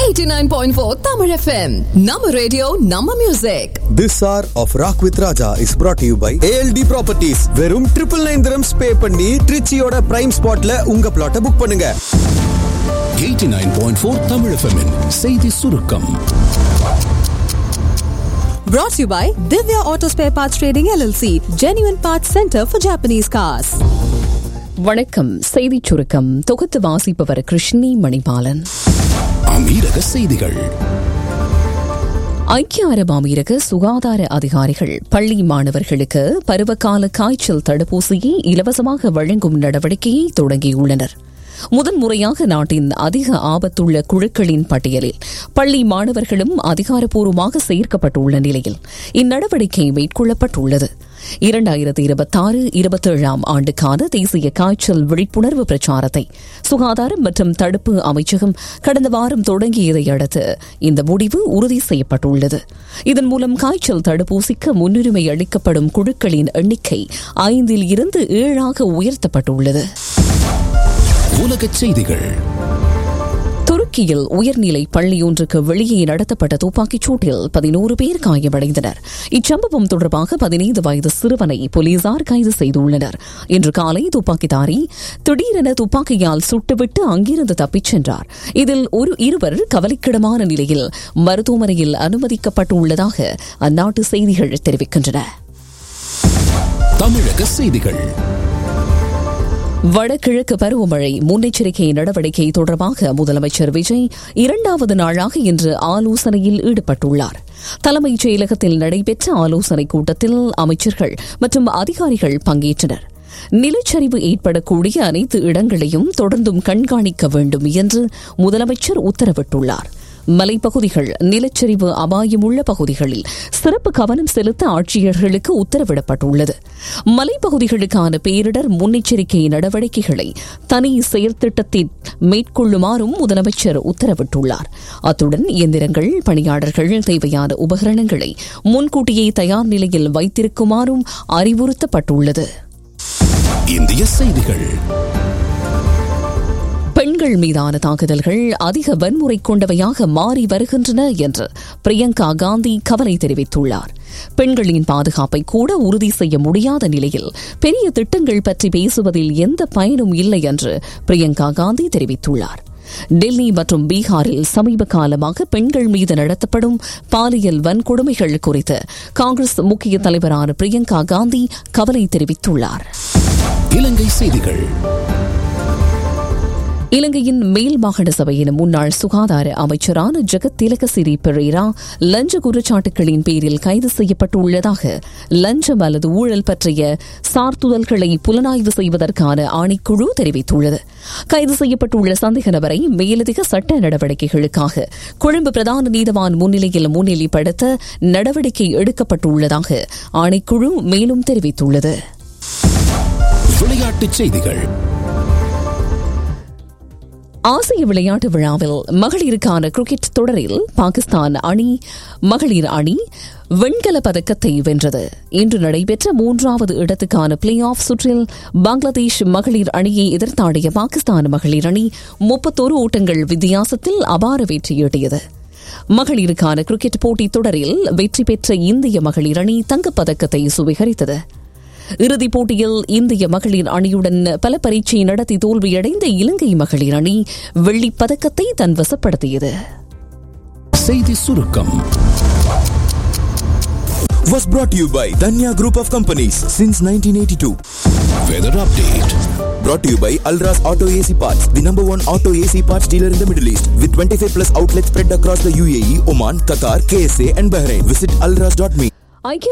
89.4 Tamil FM. Nama radio, Nama music. This hour of Rock with Raja is brought to you by ALD Properties. வெறும் triple nine terms pay பண்ணி ட்ரிச்சியோட prime ஸ்பாட்ல உங்க பிளாட்டை book பண்ணுங்க 89.4 Tamil FM'in செய்தி சுருக்கம் Brought to you by Divya Auto Spare Parts Trading LLC, Genuine Parts Center for Japanese Cars. வணக்கம் செய்திச் சுருக்கம் தொகுத்து வாசிப்பவர் கிருஷ்ணி மணிபாலன் அமீரக செய்திகள் ஐக்கிய அரபு அமீரக சுகாதார அதிகாரிகள் பள்ளி மாணவர்களுக்கு பருவகால காய்ச்சல் தடுப்பூசியை இலவசமாக வழங்கும் நடவடிக்கையை தொடங்கியுள்ளனர் முதன்முறையாக நாட்டின் அதிக ஆபத்துள்ள குழுக்களின் பட்டியலில் பள்ளி மாணவர்களும் அதிகாரப்பூர்வமாக சேர்க்கப்பட்டுள்ள நிலையில் இந்நடவடிக்கை மேற்கொள்ளப்பட்டுள்ளது இரண்டாயிரத்தி இருபத்தாறு இருபத்தேழாம் ஆண்டுக்கான தேசிய காய்ச்சல் விழிப்புணர்வு பிரச்சாரத்தை சுகாதாரம் மற்றும் தடுப்பு அமைச்சகம் கடந்த வாரம் தொடங்கியதை அடுத்து இந்த முடிவு உறுதி செய்யப்பட்டுள்ளது இதன் மூலம் காய்ச்சல் தடுப்பூசிக்கு முன்னுரிமை அளிக்கப்படும் குழுக்களின் எண்ணிக்கை ஐந்தில் இருந்து ஏழாக உயர்த்தப்பட்டுள்ளது உலகச் செய்திகள் துருக்கியில் உயர்நிலை பள்ளியொன்றுக்கு வெளியே நடத்தப்பட்ட துப்பாக்கிச் சூட்டில் பதினோரு பேர் காயமடைந்தனர் இச்சம்பவம் தொடர்பாக பதினைந்து வயது சிறுவனை போலீசார் கைது செய்துள்ளனர் இன்று காலை துப்பாக்கிதாரி திடீரென துப்பாக்கியால் சுட்டுவிட்டு அங்கிருந்து தப்பிச் சென்றார் இதில் ஒரு இருவர் கவலைக்கிடமான நிலையில் மருத்துவமனையில் அனுமதிக்கப்பட்டுள்ளதாக அந்நாட்டு செய்திகள் தெரிவிக்கின்றன தமிழக செய்திகள் வடகிழக்கு பருவமழை முன்னெச்சரிக்கை நடவடிக்கை தொடர்பாக முதலமைச்சர் விஜய் இரண்டாவது நாளாக இன்று ஆலோசனையில் ஈடுபட்டுள்ளார் தலைமைச் செயலகத்தில் நடைபெற்ற ஆலோசனைக் கூட்டத்தில் அமைச்சர்கள் மற்றும் அதிகாரிகள் பங்கேற்றனர் நிலச்சரிவு ஏற்படக்கூடிய அனைத்து இடங்களையும் தொடர்ந்தும் கண்காணிக்க வேண்டும் என்று முதலமைச்சர் உத்தரவிட்டுள்ளார் மலைப்பகுதிகள் நிலச்சரிவு அபாயமுள்ள பகுதிகளில் சிறப்பு கவனம் செலுத்த ஆட்சியர்களுக்கு உத்தரவிடப்பட்டுள்ளது மலைப்பகுதிகளுக்கான பேரிடர் முன்னெச்சரிக்கை நடவடிக்கைகளை தனி செயல்திட்டத்தில் மேற்கொள்ளுமாறும் முதலமைச்சர் உத்தரவிட்டுள்ளார் அத்துடன் இயந்திரங்கள் பணியாளர்கள் தேவையான உபகரணங்களை முன்கூட்டியே தயார் நிலையில் வைத்திருக்குமாறும் அறிவுறுத்தப்பட்டுள்ளது இந்திய செய்திகள் பெண்கள் மீதான தாக்குதல்கள் அதிக வன்முறை கொண்டவையாக மாறி வருகின்றன என்று பிரியங்கா காந்தி கவலை தெரிவித்துள்ளார் பெண்களின் பாதுகாப்பை கூட உறுதி செய்ய முடியாத நிலையில் பெரிய திட்டங்கள் பற்றி பேசுவதில் எந்த பயனும் இல்லை என்று பிரியங்கா காந்தி தெரிவித்துள்ளார் டெல்லி மற்றும் பீகாரில் சமீப காலமாக பெண்கள் மீது நடத்தப்படும் பாலியல் வன்கொடுமைகள் குறித்து காங்கிரஸ் முக்கிய தலைவரான பிரியங்கா காந்தி கவலை தெரிவித்துள்ளார் இலங்கை செய்திகள் இலங்கையின் மேல் மாகாண சபையின் முன்னாள் சுகாதார அமைச்சரான ஜெகத் திலகசிறி பெரேரா லஞ்ச குற்றச்சாட்டுகளின் பேரில் கைது செய்யப்பட்டுள்ளதாக லஞ்சம் அல்லது ஊழல் பற்றிய சார்த்துதல்களை புலனாய்வு செய்வதற்கான ஆணைக்குழு தெரிவித்துள்ளது கைது செய்யப்பட்டுள்ள சந்தேக நபரை மேலதிக சட்ட நடவடிக்கைகளுக்காக கொழும்பு பிரதான நீதவான் முன்னிலையில் முன்னிலைப்படுத்த நடவடிக்கை எடுக்கப்பட்டுள்ளதாக ஆணைக்குழு மேலும் தெரிவித்துள்ளது விளையாட்டுச் செய்திகள் ஆசிய விளையாட்டு விழாவில் மகளிருக்கான கிரிக்கெட் தொடரில் பாகிஸ்தான் அணி மகளிர் அணி வெண்கல பதக்கத்தை வென்றது இன்று நடைபெற்ற மூன்றாவது இடத்துக்கான பிளே ஆஃப் சுற்றில் பங்களாதேஷ் மகளிர் அணியை எதிர்த்தாடிய பாகிஸ்தான் மகளிர் அணி முப்பத்தோரு ஓட்டங்கள் வித்தியாசத்தில் அபார வெற்றியீட்டியது மகளிருக்கான கிரிக்கெட் போட்டித் தொடரில் வெற்றி பெற்ற இந்திய மகளிர் அணி தங்கப்பதக்கத்தை சுவீகரித்தது இறுதிப் போட்டியில் இந்திய மகளிர் அணியுடன் பல பரீட்சை நடத்தி தோல்வியடைந்த இலங்கை மகளிர் அணி வெள்ளிப் பதக்கத்தை தன் வசப்படுத்தியது செய்தி சுருக்கம் Was brought to you by Danya Group of Companies since 1982. Weather update Brought to you by Alras Auto AC Parts, the number one auto AC parts dealer in the Middle East, with 25 plus outlets spread across the UAE, Oman, Qatar, KSA, and Bahrain. Visit alras.me. ஐக்கிய